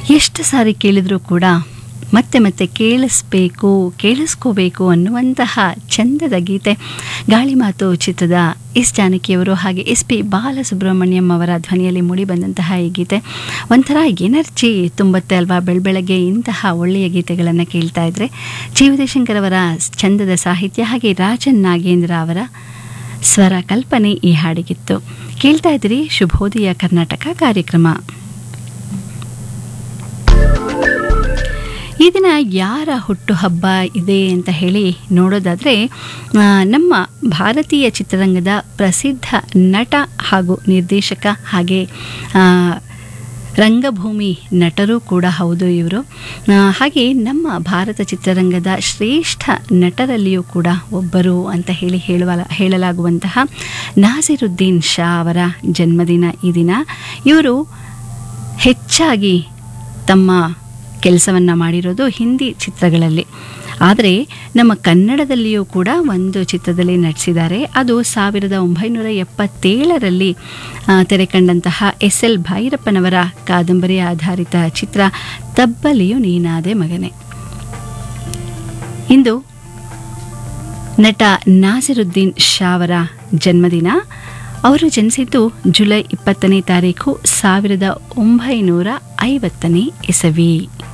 ಎಷ್ಟು ಸಾರಿ ಕೇಳಿದರೂ ಕೂಡ ಮತ್ತೆ ಮತ್ತೆ ಕೇಳಿಸ್ಬೇಕು ಕೇಳಿಸ್ಕೋಬೇಕು ಅನ್ನುವಂತಹ ಚಂದದ ಗೀತೆ ಗಾಳಿ ಮಾತು ಚಿತ್ರದ ಎಸ್ ಜಾನಕಿಯವರು ಹಾಗೆ ಎಸ್ ಪಿ ಬಾಲಸುಬ್ರಹ್ಮಣ್ಯಂ ಅವರ ಧ್ವನಿಯಲ್ಲಿ ಮೂಡಿಬಂದಂತಹ ಈ ಗೀತೆ ಒಂಥರ ಎನರ್ಜಿ ತುಂಬುತ್ತೆ ಅಲ್ವಾ ಬೆಳಬೆಳಗ್ಗೆ ಇಂತಹ ಒಳ್ಳೆಯ ಗೀತೆಗಳನ್ನು ಕೇಳ್ತಾ ಇದ್ರೆ ಜೀವದೇಶಂಕರ್ ಅವರ ಚಂದದ ಸಾಹಿತ್ಯ ಹಾಗೆ ರಾಜನ್ ನಾಗೇಂದ್ರ ಅವರ ಸ್ವರ ಕಲ್ಪನೆ ಈ ಹಾಡಿಗಿತ್ತು ಕೇಳ್ತಾ ಇದ್ರಿ ಶುಭೋದಯ ಕರ್ನಾಟಕ ಕಾರ್ಯಕ್ರಮ ಈ ದಿನ ಯಾರ ಹುಟ್ಟುಹಬ್ಬ ಇದೆ ಅಂತ ಹೇಳಿ ನೋಡೋದಾದರೆ ಆ, ನಮ್ಮ ಭಾರತೀಯ ಚಿತ್ರರಂಗದ ಪ್ರಸಿದ್ಧ ನಟ ಹಾಗೂ ನಿರ್ದೇಶಕ ಹಾಗೆ ಆ, ರಂಗಭೂಮಿ ನಟರೂ ಕೂಡ ಹೌದು ಇವರು ಆ, ಹಾಗೆ ನಮ್ಮ ಭಾರತ ಚಿತ್ರರಂಗದ ಶ್ರೇಷ್ಠ ನಟರಲ್ಲಿಯೂ ಕೂಡ ಒಬ್ಬರು ಅಂತ ಹೇಳಿ ಹೇಳುವ ಹೇಳಲಾಗುವಂತಹ ನಾಸಿರುದ್ದೀನ್ ಶಾ ಅವರ ಜನ್ಮದಿನ ಈ ದಿನ ಇವರು ಹೆಚ್ಚಾಗಿ ತಮ್ಮ ಕೆಲಸವನ್ನು ಮಾಡಿರೋದು ಹಿಂದಿ ಚಿತ್ರಗಳಲ್ಲಿ ಆದರೆ ನಮ್ಮ ಕನ್ನಡದಲ್ಲಿಯೂ ಕೂಡ ಒಂದು ಚಿತ್ರದಲ್ಲಿ ನಟಿಸಿದ್ದಾರೆ ಅದು ಸಾವಿರದ ಒಂಬೈನೂರ ಎಪ್ಪತ್ತೇಳರಲ್ಲಿ ಆ, ತೆರೆ ಕಂಡಂತಹ ಎಸ್ ಎಲ್ ಭೈರಪ್ಪನವರ ಕಾದಂಬರಿ ಆಧಾರಿತ ಚಿತ್ರ ತಬ್ಬಲಿಯು ನೀನಾದೆ ಮಗನೆ ಇಂದು ನಟ ನಾಸಿರುದ್ದೀನ್ ಶಾ ಅವರ ಜನ್ಮದಿನ ಅವರು ಜನಿಸಿದ್ದು ಜುಲೈ ಇಪ್ಪತ್ತನೇ ತಾರೀಕು ಸಾವಿರದ ಒಂಬೈನೂರ ಐವತ್ತನೇ ಇಸವಿ